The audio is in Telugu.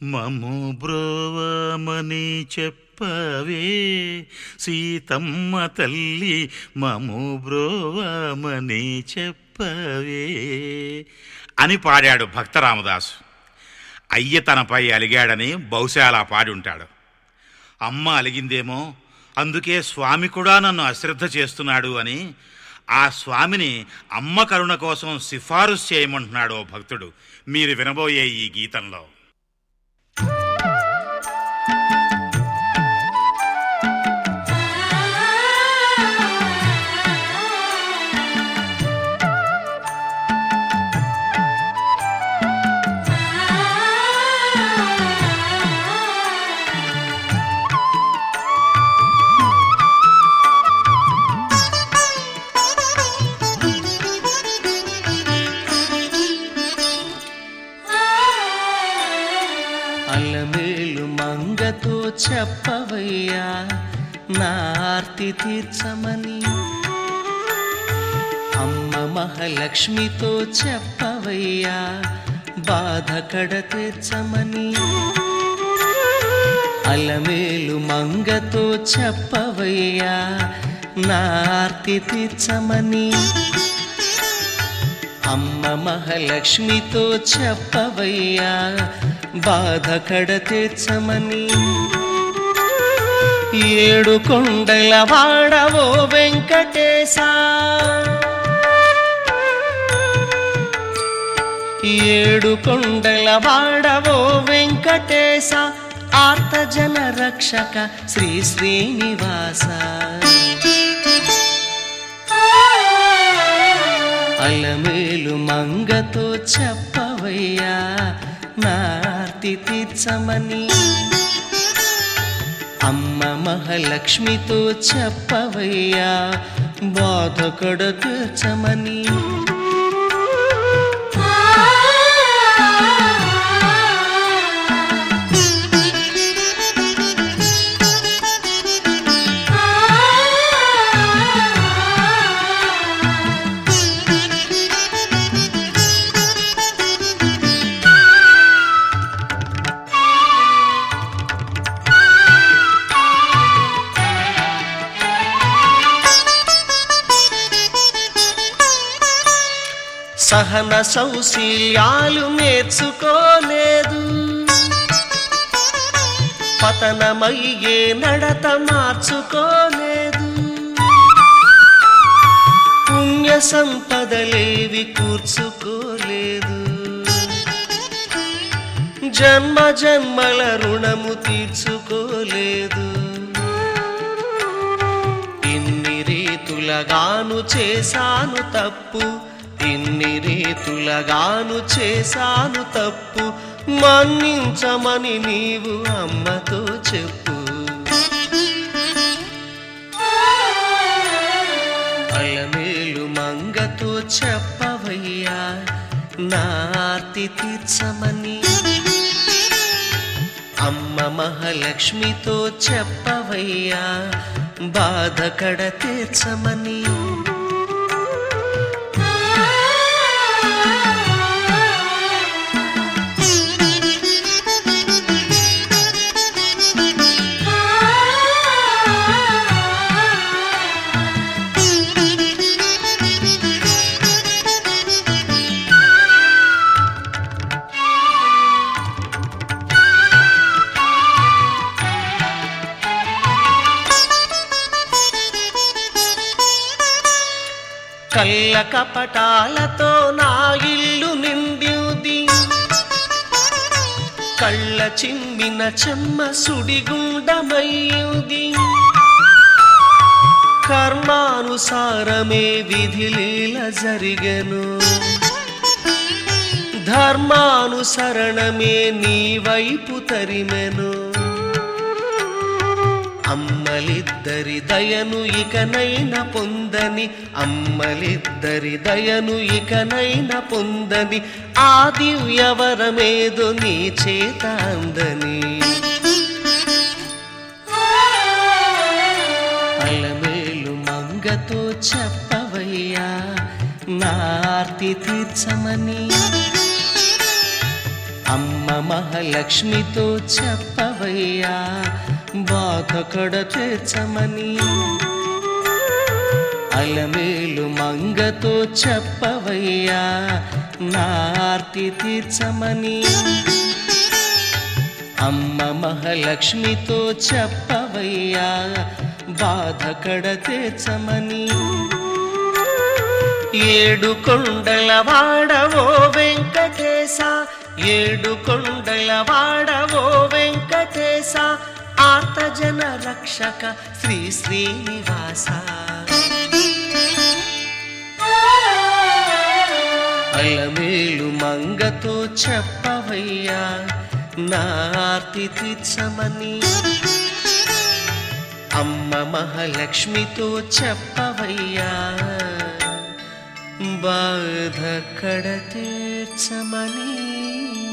మము బ్రోవమని చెప్పవే సీతమ్మ తల్లి మము బ్రోవమని చెప్పవే అని పాడాడు భక్తరామదాసు అయ్య తనపై అలిగాడని బహుశా అలా పాడి ఉంటాడు అమ్మ అలిగిందేమో అందుకే స్వామి కూడా నన్ను అశ్రద్ధ చేస్తున్నాడు అని ఆ స్వామిని అమ్మ కరుణ కోసం సిఫారసు చేయమంటున్నాడు ఓ భక్తుడు మీరు వినబోయే ఈ గీతంలో అలమేలు మంగతో చెప్పవయ్యా నా ఆర్తి తీర్చమని అమ్మ మహాలక్ష్మితో చెప్పవయ్యా బాధ కడ తీర్చమని అలమేలు మంగతో చెప్పవయ్యా నా ఆర్తి తీర్చమని అమ్మ మహాలక్ష్మితో చెప్పవయ్యా బాధ కడ తీర్చమని ఏడు కొండల వాడవో వెంకటేశా ఏడు కొండల వాడవో వెంకటేశ ఆర్తజన రక్షక శ్రీ శ్రీనివాస అలమేలు మంగతో చెప్పవయ్యా నార్తి తీర్చమని అమ్మ మహాలక్ష్మితో చెప్పవయ్యా బాధ కడ తీర్చమని సహన సౌశీల్యాలు నేర్చుకోలేదు పతనమయ్యే నడత మార్చుకోలేదు పుణ్య సంపదలేవి కూర్చుకోలేదు జన్మ జన్మల రుణము తీర్చుకోలేదు ఇన్ని రీతులగాను చేశాను తప్పు ఇన్ని రీతులగాను చేశాను తప్పు మన్నించమని నీవు అమ్మతో చెప్పు అలమేలు మంగతో చెప్పవయ్యా నార్తి తీర్చమని అమ్మ మహాలక్ష్మితో చెప్పవయ్యా బాధ కడ తీర్చమని కళ్ళ కపటాలతో నా ఇల్లు నిండిది కళ్ళ చిమ్మిన చెమ్మ సుడిగుండమయ్యుది కర్మానుసారమే విధిలీల జరిగెను ధర్మానుసరణమే నీ వైపు తరిమెను అమ్మలిద్దరి దయను ఇకనైన పొందని అమ్మలిద్దరి దయను ఇకనైన పొందని ఆ దివ్యవరమేదో నీ చేత అందని అలమేలు మంగతో చెప్పవయ్యా నార్తి తీర్చమని అమ్మ మహాలక్ష్మితో చెప్పవయ్యా బాధ కడ తీర్చమని అలమేలు మంగతో చెప్పవయ్యా నార్తి తీర్చమని అమ్మ మహాలక్ష్మితో చెప్పవయ్యా బాధ కడ తీర్చమని ఏడు కొండల వాడవో వెంకటేశ ఏడు కొండల వాడవో వెంకటేశ ఆర్తజన రక్షక శ్రీ శ్రీనివాస అలమేలు మంగతో చెప్పవయ్యా నార్తి తీర్చమని అమ్మ మహాలక్ష్మితో చెప్పవయ్యా బాధ కడ తీర్చమని